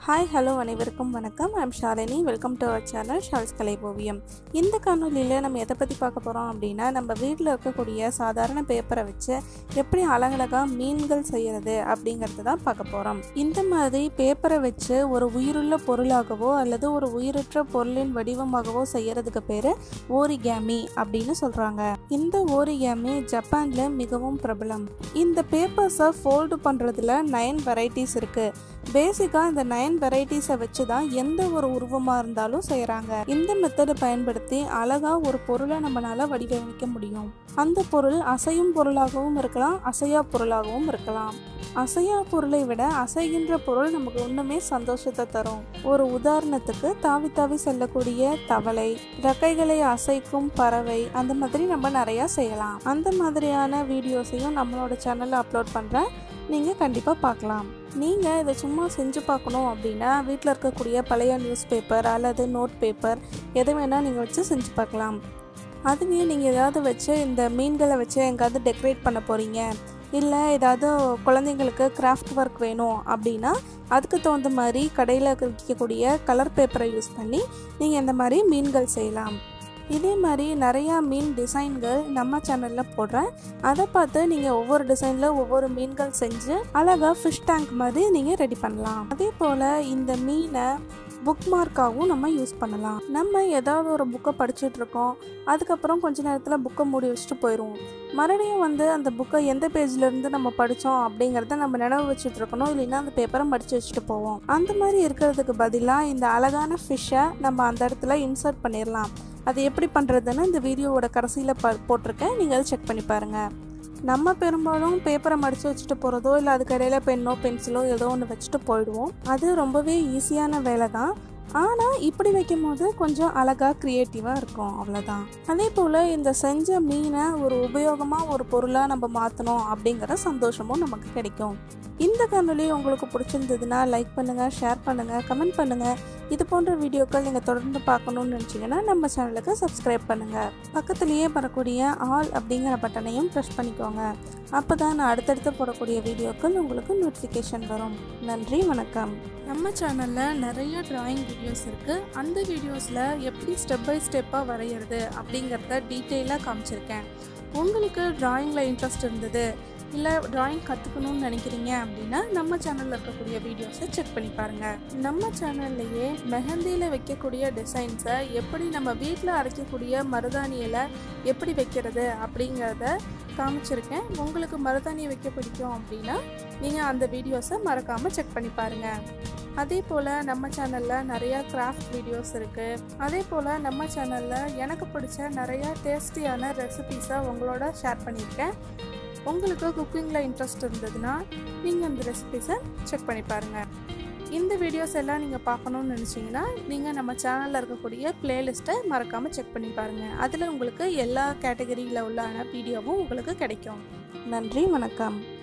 hi hello அனைவருக்கும் வணக்கம் I'm Shalini welcome to our channel Shals கலை ஓவியம் இந்த காணொலியில் நம்ம எதை பற்றி பார்க்க போகிறோம் அப்படின்னா நம்ம வீட்டில் இருக்கக்கூடிய சாதாரண பேப்பரை வச்சு எப்படி அழகழகாக மீன்கள் செய்கிறது அப்படிங்கிறது தான் பார்க்க போகிறோம் இந்த மாதிரி பேப்பரை வச்சு ஒரு உயிருள்ள பொருளாகவோ அல்லது ஒரு உயிரற்ற பொருளின் வடிவமாகவோ செய்யறதுக்கு பேர் ஓரிகேமி அப்படின்னு சொல்கிறாங்க இந்த ஓரிகேமி ஜப்பானில் மிகவும் பிரபலம் இந்த பேப்பர்ஸை ஃபோல்டு பண்ணுறதுல நைன் வெரைட்டிஸ் இருக்குது பேசிக்காக இந்த நைன் வெரைட்டிஸை வச்சு தான் எந்த ஒரு உருவமாக இருந்தாலும் செய்கிறாங்க இந்த மெத்தடை பயன்படுத்தி அழகாக ஒரு பொருளை நம்மளால் வடிவமைக்க முடியும் அந்த பொருள் அசையும் பொருளாகவும் இருக்கலாம் அசையா பொருளாகவும் இருக்கலாம் அசையா பொருளை விட அசைகின்ற பொருள் நமக்கு ஒன்றுமே சந்தோஷத்தை தரும் ஒரு உதாரணத்துக்கு தாவி தாவி செல்லக்கூடிய தவளை ரெக்கைகளை அசைக்கும் பறவை அந்த மாதிரி நம்ம நிறையா செய்யலாம் அந்த மாதிரியான வீடியோஸையும் நம்மளோட சேனலில் அப்லோட் பண்ணுறேன் நீங்கள் கண்டிப்பாக பார்க்கலாம் நீங்கள் இதை சும்மா செஞ்சு பார்க்கணும் அப்படின்னா வீட்டில் இருக்கக்கூடிய பழைய நியூஸ் பேப்பர் அல்லது நோட் பேப்பர் எது வேணால் நீங்கள் வச்சு செஞ்சு பார்க்கலாம் அதுவே நீங்கள் ஏதாவது வச்சு இந்த மீன்களை வச்சு எங்காவது டெக்கரேட் பண்ண போகிறீங்க இல்லை ஏதாவது குழந்தைங்களுக்கு கிராஃப்ட் ஒர்க் வேணும் அப்படின்னா அதுக்கு தகுந்த மாதிரி கடையில் விற்கக்கூடிய கலர் பேப்பரை யூஸ் பண்ணி நீங்கள் இந்த மாதிரி மீன்கள் செய்யலாம் இதே மாதிரி நிறையா மீன் டிசைன்கள் நம்ம சேனலில் போடுறேன் அதை பார்த்து நீங்கள் ஒவ்வொரு டிசைனில் ஒவ்வொரு மீன்கள் செஞ்சு அழகாக ஃபிஷ் டேங்க் மாதிரி நீங்கள் ரெடி பண்ணலாம் அதே போல் இந்த மீனை புக் மார்க்காகவும் நம்ம யூஸ் பண்ணலாம் நம்ம ஏதாவது ஒரு புக்கை படிச்சுட்டு இருக்கோம் அதுக்கப்புறம் கொஞ்ச நேரத்தில் புக்கை மூடி வச்சுட்டு போயிடுவோம் மறுபடியும் வந்து அந்த புக்கை எந்த பேஜ்லேருந்து நம்ம படித்தோம் அப்படிங்கிறத நம்ம நினைவு வச்சுட்டு இருக்கணும் இல்லைன்னா அந்த பேப்பரை மடித்து வச்சுட்டு போவோம் அந்த மாதிரி இருக்கிறதுக்கு பதிலாக இந்த அழகான ஃபிஷ்ஷை நம்ம அந்த இடத்துல இன்சர்ட் பண்ணிடலாம் அது எப்படி பண்ணுறதுன்னு இந்த வீடியோவோட கடைசியில் ப போட்டிருக்கேன் நீங்கள் அதை செக் பண்ணி பாருங்கள் நம்ம பெரும்பாலும் பேப்பரை மடித்து வச்சுட்டு போகிறதோ இல்லை அதுக்கு இடையில பென்னோ பென்சிலோ ஏதோ ஒன்று வச்சுட்டு போயிடுவோம் அது ரொம்பவே ஈஸியான வேலை தான் ஆனால் இப்படி வைக்கும் போது கொஞ்சம் அழகாக க்ரியேட்டிவாக இருக்கும் அவ்வளோதான் அதே போல் இந்த செஞ்ச மீனை ஒரு உபயோகமாக ஒரு பொருளாக நம்ம மாற்றணும் அப்படிங்கிற சந்தோஷமும் நமக்கு கிடைக்கும் இந்த காணொலி உங்களுக்கு பிடிச்சிருந்ததுன்னா லைக் பண்ணுங்கள் ஷேர் பண்ணுங்கள் கமெண்ட் பண்ணுங்கள் இது போன்ற வீடியோக்கள் நீங்கள் தொடர்ந்து பார்க்கணுன்னு நினச்சிங்கன்னா நம்ம சேனலுக்கு சப்ஸ்கிரைப் பண்ணுங்கள் பக்கத்துலேயே வரக்கூடிய ஆல் அப்படிங்கிற பட்டனையும் ப்ரெஸ் பண்ணிக்கோங்க அப்போ தான் நான் அடுத்தடுத்து போடக்கூடிய வீடியோக்கள் உங்களுக்கு நோட்டிஃபிகேஷன் வரும் நன்றி வணக்கம் நம்ம சேனலில் நிறைய டிராயிங் வீடியோஸ் இருக்குது அந்த வீடியோஸில் எப்படி ஸ்டெப் பை ஸ்டெப்பாக வரைகிறது அப்படிங்கிறத டீட்டெயிலாக காமிச்சிருக்கேன் உங்களுக்கு டிராயிங்கில் இன்ட்ரெஸ்ட் இருந்தது இல்லை டிராயிங் கற்றுக்கணும்னு நினைக்கிறீங்க அப்படின்னா நம்ம சேனலில் இருக்கக்கூடிய வீடியோஸை செக் பண்ணி பாருங்கள் நம்ம சேனல்லையே மெஹந்தியில் வைக்கக்கூடிய டிசைன்ஸை எப்படி நம்ம வீட்டில் அரைக்கக்கூடிய மருதாணியில் எப்படி வைக்கிறது அப்படிங்கிறத காமிச்சிருக்கேன் உங்களுக்கு மருதாணி வைக்க பிடிக்கும் அப்படின்னா நீங்கள் அந்த வீடியோஸை மறக்காமல் செக் பண்ணி பாருங்கள் அதே போல் நம்ம சேனலில் நிறையா கிராஃப்ட் வீடியோஸ் இருக்குது அதே போல் நம்ம சேனலில் எனக்கு பிடிச்ச நிறையா டேஸ்டியான ரெசிபீஸை உங்களோட ஷேர் பண்ணியிருக்கேன் உங்களுக்கு குக்கிங்கில் இன்ட்ரெஸ்ட் இருந்ததுன்னா நீங்கள் அந்த ரெசிபீஸை செக் பண்ணி பாருங்கள் இந்த வீடியோஸ் எல்லாம் நீங்கள் பார்க்கணுன்னு நினச்சிங்கன்னா நீங்கள் நம்ம சேனலில் இருக்கக்கூடிய பிளேலிஸ்ட்டை மறக்காமல் செக் பண்ணி பாருங்கள் அதில் உங்களுக்கு எல்லா கேட்டகரியில் உள்ளான வீடியோவும் உங்களுக்கு கிடைக்கும் நன்றி வணக்கம்